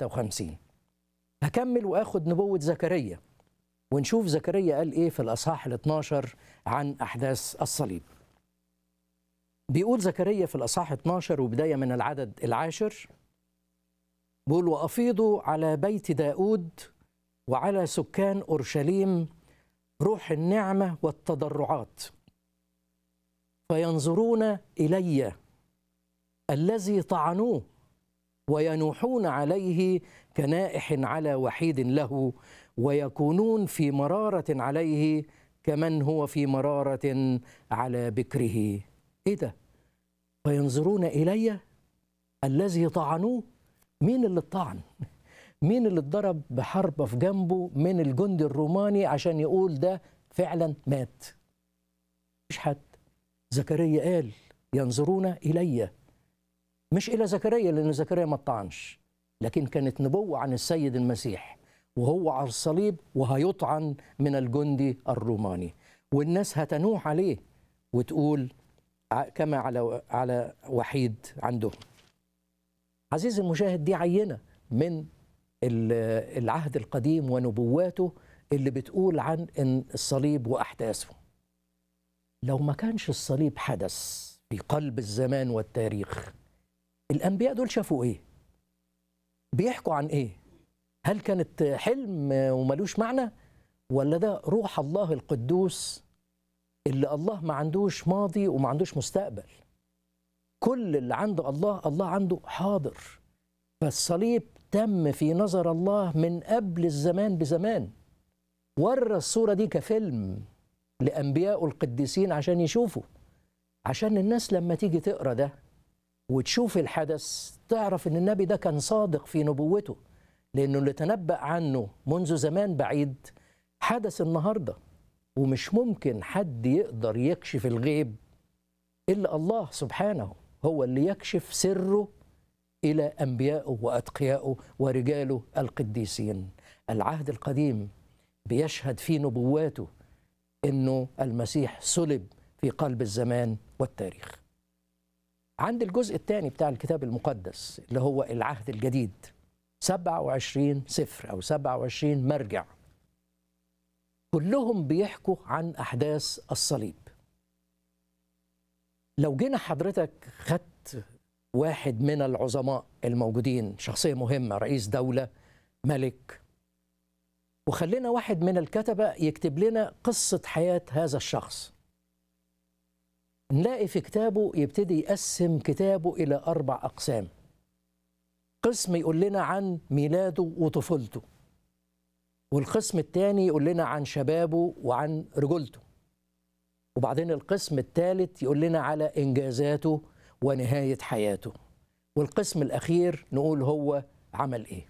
53 هكمل واخد نبوة زكريا ونشوف زكريا قال ايه في الاصحاح ال 12 عن احداث الصليب. بيقول زكريا في الاصحاح 12 وبدايه من العدد العاشر بيقول وافيضوا على بيت داود وعلى سكان اورشليم روح النعمه والتضرعات فينظرون الي الذي طعنوه وينوحون عليه كنائح على وحيد له ويكونون في مرارة عليه كمن هو في مرارة على بكره ايه ده فينظرون إلي الذي طعنوه مين اللي طعن مين اللي اتضرب بحربة في جنبه من الجندي الروماني عشان يقول ده فعلا مات مش حد زكريا قال ينظرون إلي مش إلى زكريا لأن زكريا ما طعنش لكن كانت نبوة عن السيد المسيح وهو على الصليب وهيطعن من الجندي الروماني والناس هتنوح عليه وتقول كما على على وحيد عندهم عزيزي المشاهد دي عينة من العهد القديم ونبواته اللي بتقول عن إن الصليب وأحداثه لو ما كانش الصليب حدث في قلب الزمان والتاريخ الأنبياء دول شافوا إيه؟ بيحكوا عن إيه؟ هل كانت حلم وملوش معنى ولا ده روح الله القدوس اللي الله ما عندوش ماضي وما عندوش مستقبل كل اللي عند الله الله عنده حاضر فالصليب تم في نظر الله من قبل الزمان بزمان ورى الصورة دي كفيلم لأنبياء القديسين عشان يشوفوا عشان الناس لما تيجي تقرأ ده وتشوف الحدث تعرف ان النبي ده كان صادق في نبوته لانه اللي تنبأ عنه منذ زمان بعيد حدث النهارده ومش ممكن حد يقدر يكشف الغيب الا الله سبحانه هو اللي يكشف سره الى انبيائه واتقيائه ورجاله القديسين العهد القديم بيشهد في نبواته انه المسيح صلب في قلب الزمان والتاريخ عند الجزء الثاني بتاع الكتاب المقدس اللي هو العهد الجديد 27 سفر أو 27 مرجع كلهم بيحكوا عن أحداث الصليب لو جينا حضرتك خدت واحد من العظماء الموجودين شخصية مهمة رئيس دولة ملك وخلينا واحد من الكتبة يكتب لنا قصة حياة هذا الشخص نلاقي في كتابه يبتدي يقسم كتابه إلى أربع أقسام قسم يقول لنا عن ميلاده وطفولته والقسم الثاني يقول لنا عن شبابه وعن رجولته وبعدين القسم الثالث يقول لنا على إنجازاته ونهاية حياته والقسم الأخير نقول هو عمل إيه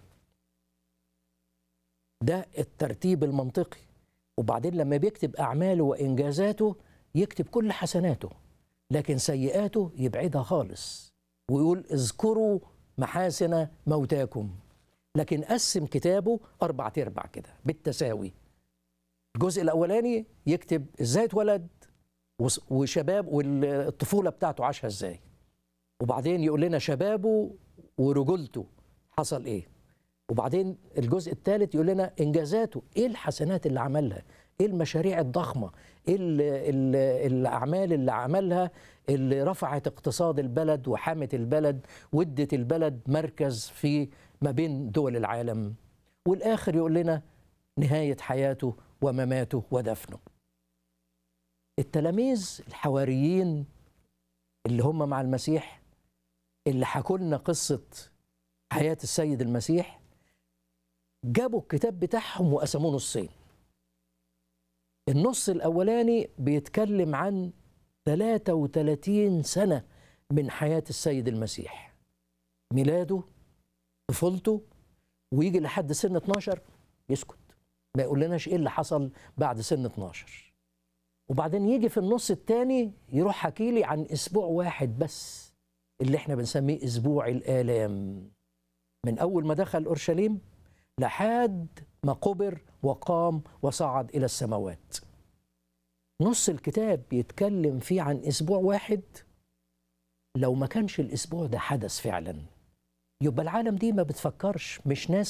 ده الترتيب المنطقي وبعدين لما بيكتب أعماله وإنجازاته يكتب كل حسناته لكن سيئاته يبعدها خالص ويقول اذكروا محاسن موتاكم لكن قسم كتابه أربع أرباع كده بالتساوي الجزء الأولاني يكتب إزاي اتولد وشباب والطفولة بتاعته عاشها إزاي وبعدين يقول لنا شبابه ورجولته حصل إيه وبعدين الجزء الثالث يقول لنا إنجازاته إيه الحسنات اللي عملها ايه المشاريع الضخمه ايه ال ال الاعمال اللي عملها اللي رفعت اقتصاد البلد وحامت البلد وادت البلد مركز في ما بين دول العالم والاخر يقول لنا نهايه حياته ومماته ودفنه التلاميذ الحواريين اللي هم مع المسيح اللي حكوا لنا قصه حياه السيد المسيح جابوا الكتاب بتاعهم وقسموه نصين النص الأولاني بيتكلم عن 33 سنة من حياة السيد المسيح ميلاده طفولته ويجي لحد سن 12 يسكت ما يقول لناش ايه اللي حصل بعد سن 12 وبعدين يجي في النص الثاني يروح حكي لي عن اسبوع واحد بس اللي احنا بنسميه اسبوع الالام من اول ما دخل اورشليم لحد ما قبر وقام وصعد الى السماوات نص الكتاب بيتكلم فيه عن اسبوع واحد لو ما كانش الاسبوع ده حدث فعلا يبقى العالم دي ما بتفكرش مش ناس